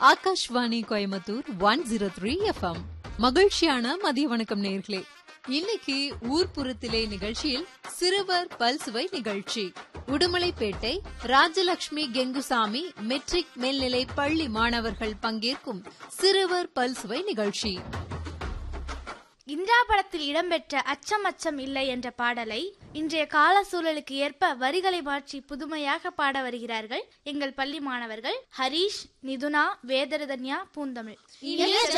Akashvani Coimbatore one zero three FM மகிழ்ச்சியான மதிய வணக்கம் நேர்களே இன்னைக்கு ஊர்ப்புறத்திலே நிகழ்ச்சியில் சிறுவர் பல்சுவை நிகழ்ச்சி உடுமலைப்பேட்டை ராஜலட்சுமி கெங்குசாமி மெட்ரிக் மேல்நிலை பள்ளி மாணவர்கள் பங்கேற்கும் சிறுவர் பல்சுவை நிகழ்ச்சி இந்திரா படத்தில் இடம்பெற்ற அச்சம் அச்சம் இல்லை என்ற பாடலை இன்றைய கால சூழலுக்கு ஏற்ப வரிகளை மாற்றி புதுமையாக பாட வருகிறார்கள் எங்கள் பள்ளி மாணவர்கள் ஹரீஷ் நிதுனா வேதரதன்யா பூந்தமிழ்